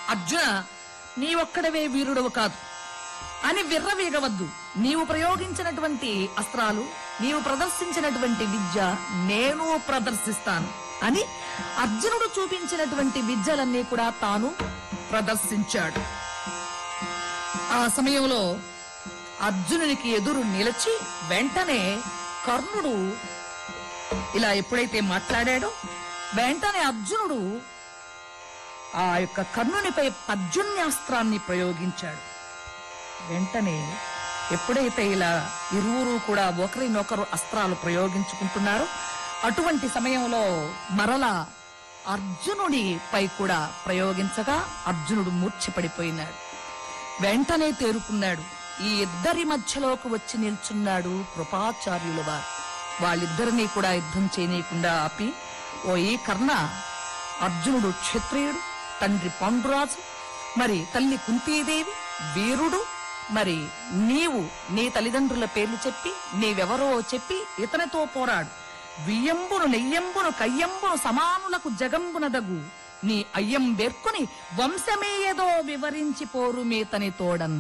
అర్జున నీ ఒక్కడవే వీరుడవు కాదు అని విర్రవీగవద్దు నీవు ప్రయోగించినటువంటి అస్త్రాలు నీవు ప్రదర్శించినటువంటి విద్య నేను ప్రదర్శిస్తాను అని అర్జునుడు చూపించినటువంటి విద్యలన్నీ కూడా తాను ప్రదర్శించాడు ఆ సమయంలో అర్జునునికి ఎదురు నిలిచి వెంటనే కర్ణుడు ఇలా ఎప్పుడైతే మాట్లాడాడో వెంటనే అర్జునుడు ఆ యొక్క కర్ణునిపై పర్జన్యాస్త్రాన్ని ప్రయోగించాడు వెంటనే ఎప్పుడైతే ఇలా ఇరువురు కూడా ఒకరినొకరు అస్త్రాలు ప్రయోగించుకుంటున్నారో అటువంటి సమయంలో మరలా అర్జునుడిపై కూడా ప్రయోగించగా అర్జునుడు మూర్ఛపడిపోయినాడు వెంటనే తేరుకున్నాడు ఈ ఇద్దరి మధ్యలోకి వచ్చి నిల్చున్నాడు కృపాచార్యుల వారు వాళ్ళిద్దరినీ కూడా యుద్ధం చేయనీయకుండా ఆపి ఓ ఈ కర్ణ అర్జునుడు క్షత్రియుడు తండ్రి పాండురాజు మరి తల్లి కుంతీదేవి వీరుడు మరి నీవు నీ తల్లిదండ్రుల పేర్లు చెప్పి నీవెవరో చెప్పి ఇతనితో పోరాడు వియ్యంబును నెయ్యంబును కయ్యంబును సమానులకు జగంబునదగు నీ అయ్యం బేర్కొని వంశమే ఏదో వివరించి పోరు మీతని తోడన్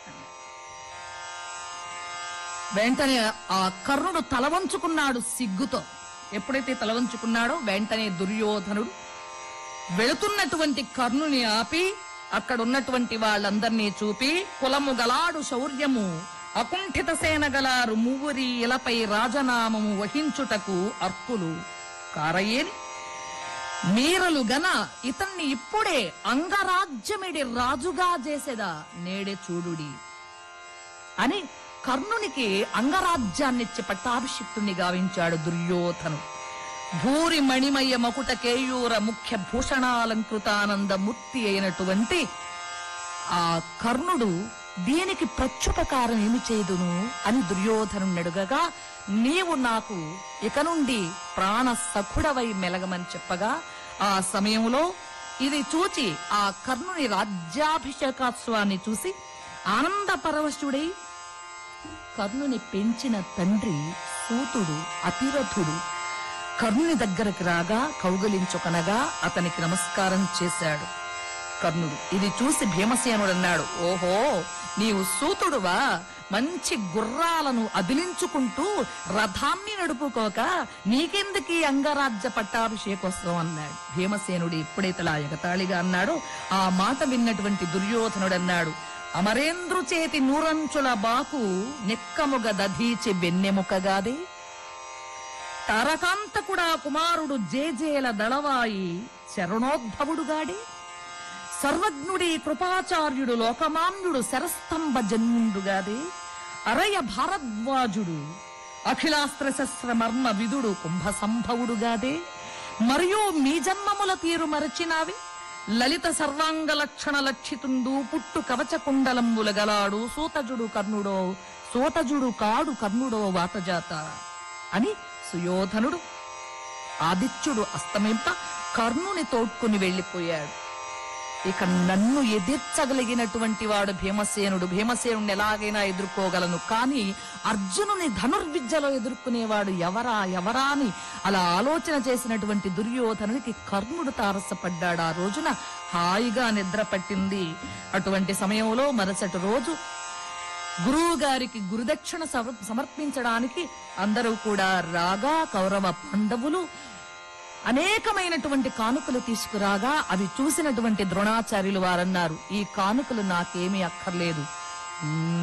వెంటనే ఆ కర్ణుడు తలవంచుకున్నాడు సిగ్గుతో ఎప్పుడైతే తలవంచుకున్నాడో వెంటనే దుర్యోధనుడు వెళుతున్నటువంటి కర్ణుని ఆపి అక్కడున్నటువంటి వాళ్ళందర్నీ చూపి కులము గలాడు శౌర్యము అకుంఠిత సేన గలారు మూవురి ఇలపై రాజనామము వహించుటకు అర్కులు కారయేని మీరలు గన ఇతన్ని ఇప్పుడే అంగరాజ్యమిడి రాజుగా చేసేదా నేడే చూడుడి అని కర్ణునికి అంగరాజ్యాన్నిచ్చి పట్టాభిషిక్తుణ్ణి గావించాడు దుర్యోధను భూరి మణిమయ మకుట కేయూర ముఖ్య భూషణాలంకృతానంద మూర్తి అయినటువంటి ఆ కర్ణుడు దీనికి ప్రత్యుపకారం ఏమి చేదును అని దుర్యోధను అడుగగా నీవు నాకు ఇక నుండి ప్రాణ సఖుడవై మెలగమని చెప్పగా ఆ సమయంలో ఇది చూచి ఆ కర్ణుని రాజ్యాభిషేకోత్సవాన్ని చూసి ఆనంద పరవశుడై కర్ణుని పెంచిన తండ్రి సూతుడు అతిరథుడు కర్ణుని దగ్గరకు రాగా కౌగలించుకొనగా అతనికి నమస్కారం చేశాడు కర్ణుడు ఇది చూసి భీమసేనుడు అన్నాడు ఓహో నీవు సూతుడువా మంచి గుర్రాలను అదిలించుకుంటూ రథాన్ని నడుపుకోక నీకెందుకీ అంగరాజ్య పట్టాభిషేకోత్సవం అన్నాడు భీమసేనుడు ఎప్పుడైతే అలా ఎగతాళిగా అన్నాడో ఆ మాట విన్నటువంటి దుర్యోధనుడు అన్నాడు అమరేంద్రు చేతి నూరంచుల బాకు నెక్కముగ దధీచి వెన్నెముకగాదే తారకాంతకుడా కుమారుడు జేజేల దళవాయి శరణోద్భవుడుగాడే సర్వజ్ఞుడి కృపాచార్యుడు లోకమాన్యుడు శరస్తంభ జన్ముండుగాదే అరయ భారద్వాజుడు అఖిలాస్త్ర శస్త్ర మర్మ విదుడు కుంభ సంభవుడుగాదే మరియు మీ జన్మముల తీరు మరచినావి లలిత సర్వాంగ లక్షణ లక్షితుండు పుట్టు కవచ కుండలంబుల గలాడు సూతజుడు కర్ణుడో సూతజుడు కాడు కర్ణుడో వాతజాత అని సుయోధనుడు ఆదిత్యుడు అస్తమింప కర్ణుని తోడ్కొని వెళ్లిపోయాడు ఇక నన్ను ఎదిర్చగలిగినటువంటి వాడు భీమసేనుడు భీమసేనుడిని ఎలాగైనా ఎదుర్కోగలను కానీ అర్జునుని ధనుర్విద్యలో ఎదుర్కొనేవాడు ఎవరా ఎవరా అని అలా ఆలోచన చేసినటువంటి దుర్యోధనునికి కర్ణుడు తారసపడ్డాడు ఆ రోజున హాయిగా నిద్ర పట్టింది అటువంటి సమయంలో మరుసటి రోజు గురువు గారికి గురుదక్షిణ సమ- సమర్పించడానికి అందరూ కూడా రాగా కౌరవ పాండవులు అనేకమైనటువంటి కానుకలు తీసుకురాగా అవి చూసినటువంటి ద్రోణాచార్యులు వారన్నారు ఈ కానుకలు నాకేమీ అక్కర్లేదు